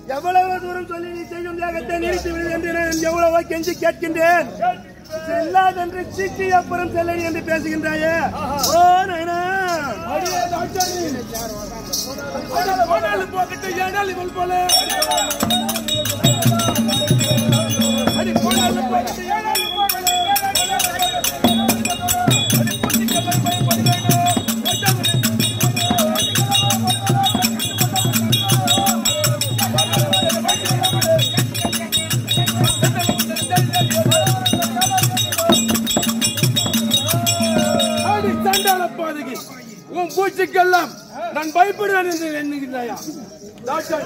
எவ்வளவு தூரம் சொல்லி நீ செய்யும் தியாகத்தை நிறுத்தி விடு என்று நான் எவ்வளவோ கெஞ்சி கேட்கின்றேன் செல்லாதென்று சீக்கி அப்புறம் செல்லடி என்று பேசுகின்றாயே ஓ நைனா அடியே டாக்டர் போனாலும் போகட்டும் ஏனால் இவள் போல அடி போனாலும் போகட்டும் ஏனால் இவள் போல அடி பூசிக்க பயப்படுவேனோ அடி சண்டாள பாதகி உன் பூச்சிக்கெல்லாம் நான் பயப்படுவேன் என்று எண்ணுகின்றாயா டாக்டர்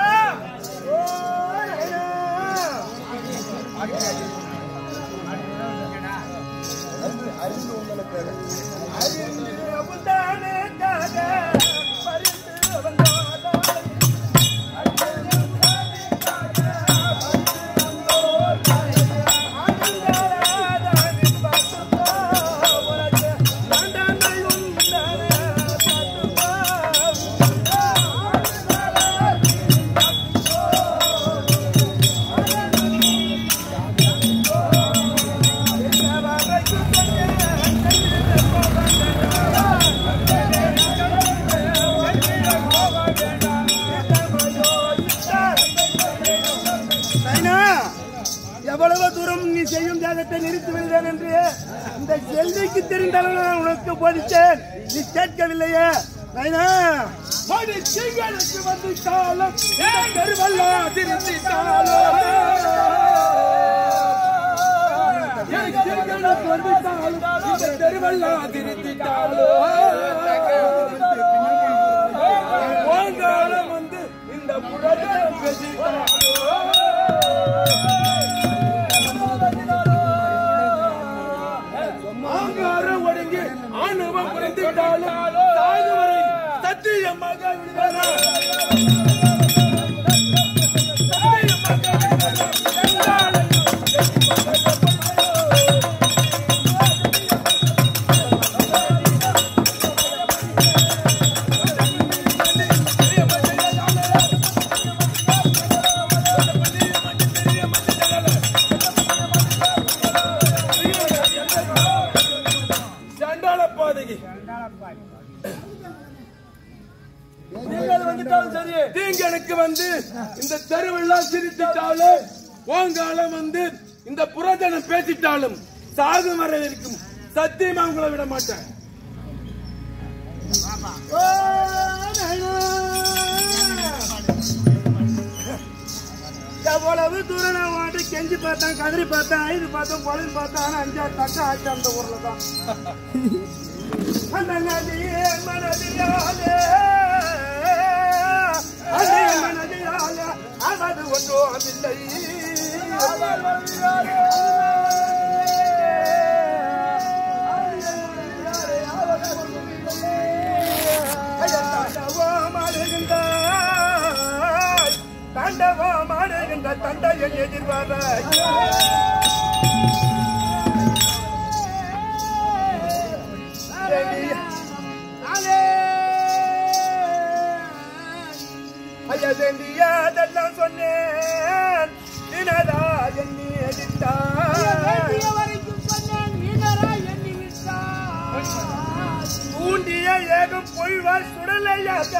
நைனா, எவ்வளவு தூரம் நீ செய்யும் தியாகத்தை நிறுத்தி விடுவேன் என்று இந்த செல்விக்கு தெரிந்தாலும் நான் உனக்கு போதித்தேன் நீ கேட்கவில்லையே நைனா அடி சிங்களுக்கு வந்து காலம் கருவல்லா திருத்திட்டாலும் என் சிங்களுக்கு வந்து காலம் இந்த தெருவல்லா திருத்திட்டாலும் போங்காலம் வந்து இந்த புறத்தனம் ஆங்காரம் ஒடுங்கி ஆணவம் குறைந்துட்டாலும் சாகு வரை சத்தியமாக விடுவேனா சண்டாள பாதகி நீங்கள் வந்துட்டாலும் சரி நீங்க எனக்கு வந்து இந்த தெருவெல்லாம் சிரித்துட்டாலும் போங்காலம் வந்து இந்த புறஜனம் பேசிட்டாலும் சாகு வரை இருக்கும் சத்தியமா உங்களை விட மாட்டேன் ஓ, நைனா. எவ்வளவு தூரம் நான் வாட்டி கெஞ்சி பார்த்தேன் கதறி பார்த்தேன் ஐது பார்த்தேன் பொழுது பார்த்தேன் ஆனா அஞ்சாறு தக்க ஆச்சு அந்த ஊர்ல தான் அந்த நதியே மனதியாலே அதே மனதியாலே அவது ஒன்றும் இல்லை தாண்டவம் ஆடுகின்ற தந்தையை எதிர்வார ஐயா வேண்டியதெல்லாம் சொன்னேன் தினதா எண்ணி எதிர்த்தான் ஊண்டிய ஏகம் பொய்வாய் சுடலையாக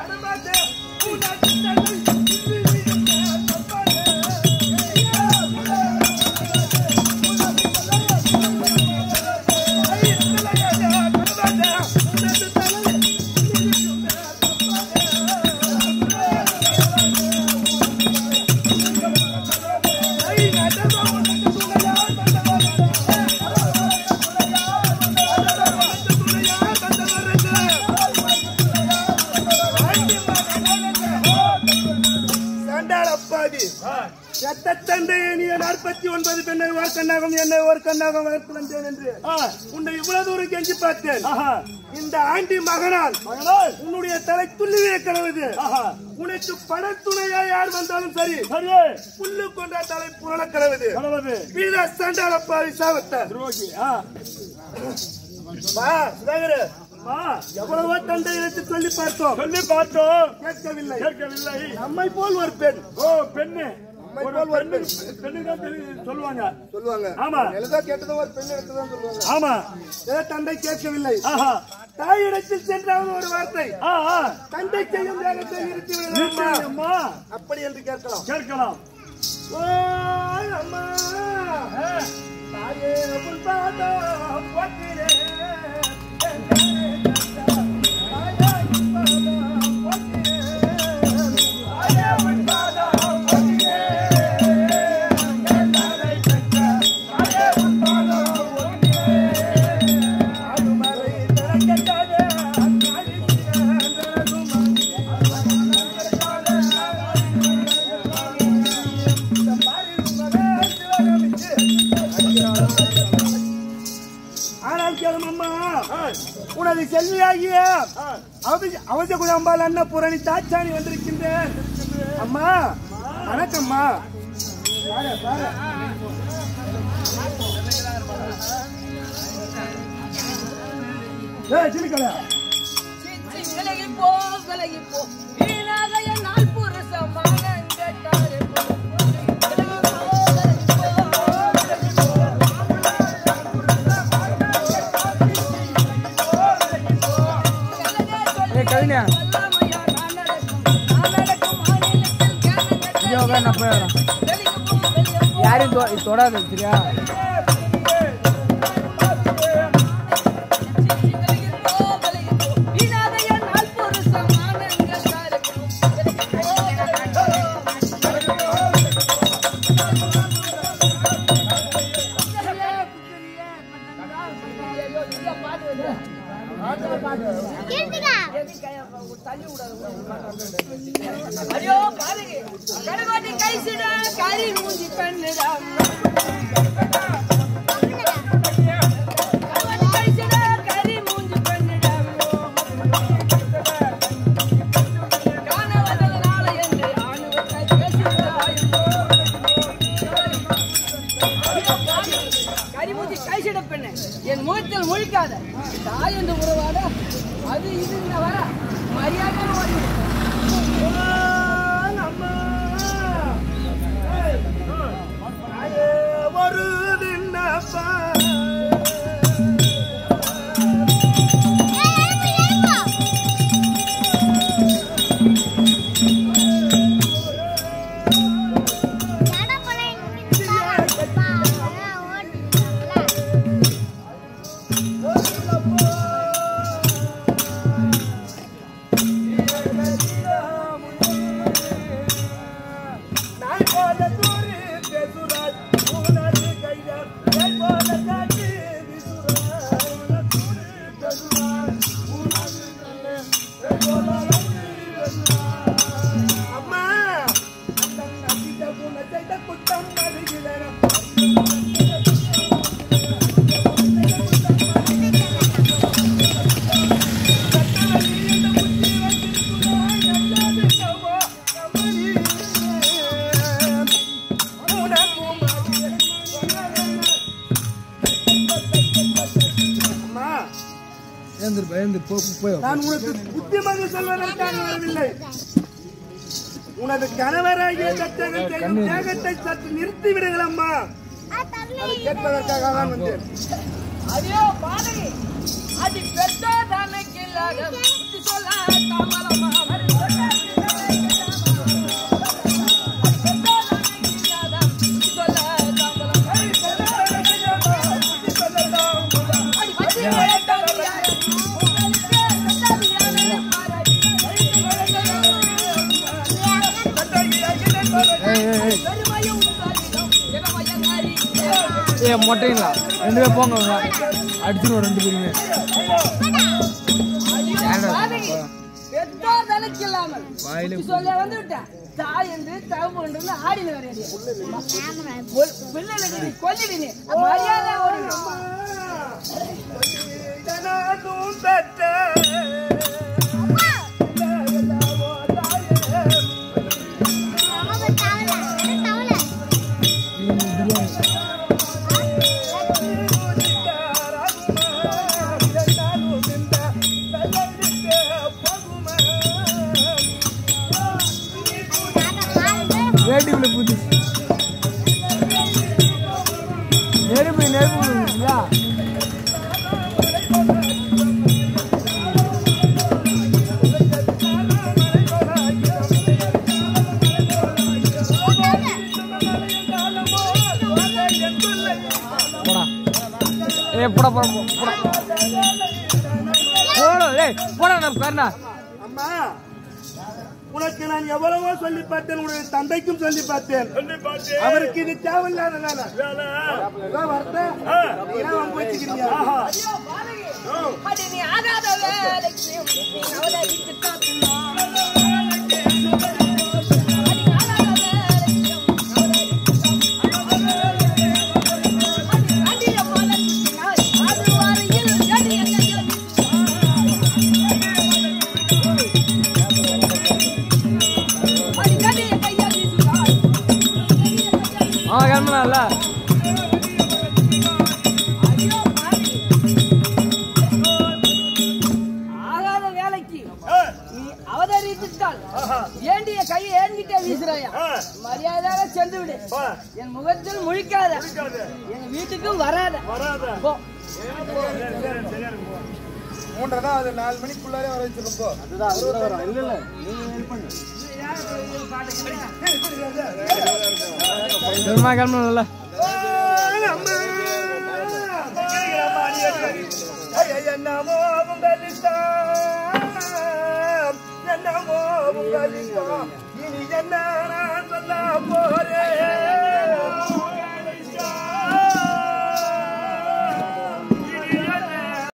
சண்டாளப்பாடி செத்த தந்தை நீ நாற்பத்தி ஒன்பது பெண்ணை ஒரு கண்ணாகம் என்னை ஒரு கண்ணாகம் வளர்த்து வந்தேன் என்று உன்னை இவ்வளவு தூரம் கெஞ்சி பார்த்தேன் இந்த ஆண்டி மகனால் உன்னுடைய தலை துள்ளிவே கிடவுது உனக்கு படத்துணையா யார் வந்தாலும் சரி புல்லு கொண்ட தலை புரண கிடவுது வீர சண்டாளப்பாடி சாவத்த வா சுதாகர் ஆ, எவ்வளவோ தந்தை எடுத்து சொல்லி பார்த்தோம் சொல்லி பார்த்தோம் கேட்கவில்லை கேட்கவில்லை நம்மை போல் ஒரு பெண் ஓ பெண்ணு நம்மை ஒரு போல் ஒரு பெண்ணு பெண் பெண்ணுக்கு தான் தெரி- சொல்லுவாங்க சொல்லுவாங்க ஆமா. எழுதா கேட்டதும் ஒரு பெண் எடுத்து தான் சொல்லுவாங்க ஆமா ஏதோ தந்தை கேட்கவில்லை ஆஹா தாயிடத்தில் சென்றாவது ஒரு வார்த்தை ஆ ஆ தந்தை செய்யும் வேகத்தை நிறுத்தி விடலாமா? நிறுத்துங்க அம்மா அப்படி என்று கேட்கலாம் கேட்கலாம் ஓ அம்மா தாயே உன் பாதம் போற்றினேன். என் தாயே தந்தா, தாயே உன் பாதம் போற்றினேன். தாயே உன் பாதம் போற்றினேன். என் தாயை தந்தா, தாயே உன் பாதம் போற்றினேன். அருமறை திறக்கட்டாதே, அந்நாளில் திறக்கும் ஆனால் கேளும் அம்மா உனது செல்வியாகிய அவச குழம்பால் அண்ண புரணி தாச்சாணி வந்திருக்கின்றேன் அம்மா வணக்கம்மா வாங்க, வாங்க. ஏய், சிரிக்கல. விலகி போ விலகி போ வீணாக என் நாள் புருஷமான கேட்டாரு விலகி போ விலகி போ கவிஞா யாரையும் தொடாது சரியா ஐயோ பாருங்க கடகோட்டி கைசிட கறி மூஞ்சி பெண்ணுடா கடகோட்டி கைசிட கறி மூஞ்சி பெண்ணுடா காண வந்ததனால என்று ஆணுவத்தை பேசுகிறாய் கரிமூஞ்சி கைசிட பெண்ணு என் முகத்தில் முழிக்காத தாய் என்று உறவாட அது இது வர மரியாதை ஓடி ஒரு விண்ணப்பா நாய் போல தூரி பேசுறாள் உனது கையால் நாய் போல காட்டி வீசுறாள் உனது தூரி பேசுறாள் உனது கையால் நாய் போல காட்டி வீசுறாள். அம்மா அந்த நம்பிக்கை உன்னை செய்த குற்றம் வருகிறேன் அம்மா ஏந்திரு பயந்து போ போய் நான் உனக்கு புத்திமதி சொல்வதற்காக வரவில்லை உனது கணவராகிய தச்சகன் செய்யும் தேகத்தை சற்று நிறுத்தி விடுங்கள் அம்மா அதை கேட்பதற்காக தான் வந்தேன் ஐயோ பாதகி அது பெற்றோர் தனக்கு இல்லாத புத்தி சொல்ல தாமலமா ஏ மொட்டைங்களா ரெண்டு பேர் போங்க அடிச்சிருவோம் ரெண்டு பேருமே பெற்றோர் தனக்கு இல்லாமல் வாயிலே புத்தி சொல்ல வந்து விட்டேன் தாய் என்று தகவு என்று ஆடின வரையடி பிள்ளைகளை நீ கொல்லிடு நீ மரியாதை ஓடிடும் இதனாலும் பெற்ற மாட்டிக்குள்ள பூச்சி நெருப்பு நெருப்பு விழுந்துச்சுங்களா? போடா ஏய் போடா போடா போ- போடா போடா ஏய் போடா நான் கர்ணா அம்மா உனக்கு நான் எவ்வளவோ சொல்லி பார்த்தேன் உன்னுடைய தந்தைக்கும் சொல்லி பார்த்தேன் சொல்லி பார்த்தேன். அவருக்கு இது தேவையில்லாத வேலை வேலை. இதான் வரட்டேன். நீங்க ஏன் வம்பு வச்சுக்கிறீங்க? ஐயோ, பாலகி. அடி நீ ஆகாத வேலைக்கு நீ அவதரித்து காட்டணும். அடி ஆகாத வேலைக்கு அடி அடிய போல சுத்தினாய். அது வரையில் அடி என்னையோ அடி கடிய கையா வீசுகிறாய். அவன் கிளம்பலாம்ல ஐயோ, பாவி. ஆகாத வேலைக்கு நீ அவதரித்துட்டால் ஏண்டிய கையை ஏண்டிட்டே வீசுறாயா மரியாதையாக சென்று விடு என் முகத்தில் முழிக்காத என் வீட்டுக்கும் வராத வராத. போ மூன்றதான் அது நாலு மணிக்குள்ளாரே வர வச்சிருப்போம் சும்மா கிளம்பலாம்ல என்னமோ உங்களிடம் என்னமோ உங்களிடம் இனி என்ன நான் சொல்ல போறேன்